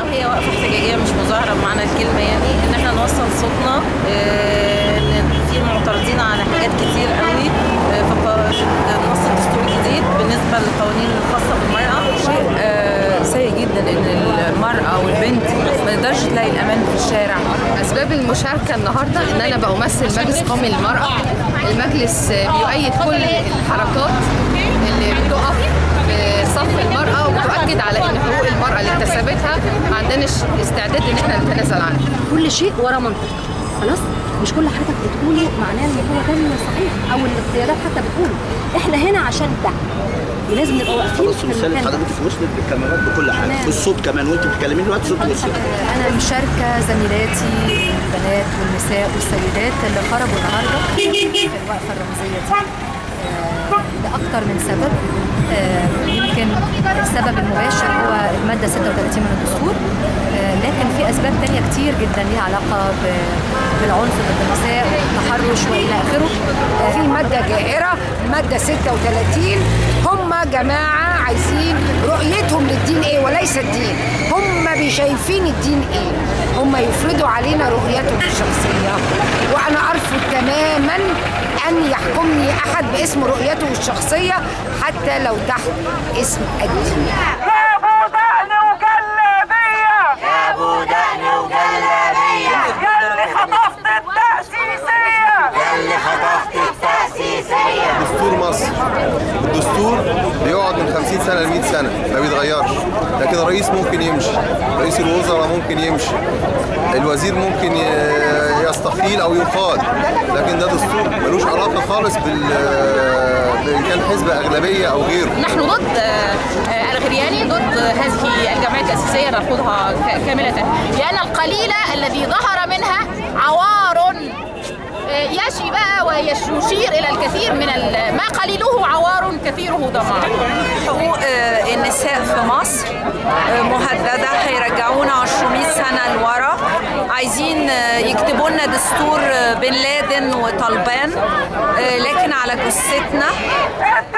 وهي وقفه احتجاجيه مش مظاهره بمعنى الكلمه يعني ان احنا نوصل صوتنا آه، ان في معترضين على حاجات كتير قوي آه، في الق- في النص الدستوري الجديد بالنسبه للقوانين الخاصه بالمراه شيء آه، سيء جدا ان المرأة والبنت ما تقدرش تلاقي الامان في الشارع أسباب المشاركة النهاردة إن أنا بمثل مجلس قومي للمرأة المجلس بيؤيد كل الحركات اللي بتقف في صف المرأة وبتؤكد على إن حقوق المرأة اللي اكتسبتها ما عندناش استعداد إن احنا نتنازل عنها كل شيء ورا منطق خلاص مش كل حاجه بتقوله معناه ان هو ده الصحيح او الاختيارات حتى بتقوله احنا هنا عشان ده ولازم نبقى واقفين خلاص في مثال المكان ده. حضرتك وصلت بالكاميرات بكل حاجه تمام. بالصوت كمان وانت بتتكلمي دلوقتي صوت وصل انا مشاركه زميلاتي البنات والنساء والسيدات اللي خرجوا النهارده في الوقفه الرمزيه دي آه، لاكثر من سبب آه، يمكن السبب المباشر هو الماده 36 من الدستور آه، لكن في اسباب تانية كتير جدا ليها علاقه ب- بالعنف ضد النساء والتحرش والى اخره آه، في مادة جائرة مادة 36 هم جماعة عايزين رؤيتهم للدين ايه وليس الدين هم شايفين الدين ايه هم يفرضوا علينا رؤيتهم الشخصية وانا ارفض تماما ان يحكمني احد باسم رؤيته الشخصية حتى لو تحت اسم الدين جابوا دقن وجلابية جابوا دقن وجلابية ياللي خطفت التأسيسية ياللي خطفت التأسيسية دستور مصر الدستور بيقعد من 50 سنه ل 100 سنه ما بيتغيرش لكن الرئيس ممكن يمشي رئيس الوزراء ممكن يمشي الوزير ممكن ي- يستقيل او يقال لكن ده دستور ملوش علاقه خالص بال بان كان حزب اغلبيه او غيره نحن ضد آه، آه، الغرياني ضد هذه الجمعيه التاسيسيه نرفضها ك- كامله لان القليل الذي ظهر منها عوار آه، يشي بقى ويشير الى الكثير من ال- ما قليله عوار كثيره دمار حقوق آه، النساء في مصر آه، مهددة هيرجعونا 200 سنة لورا عايزين آه، يكتبوا لنا دستور آه، بن لادن وطالبان آه، لكن على جثتنا انت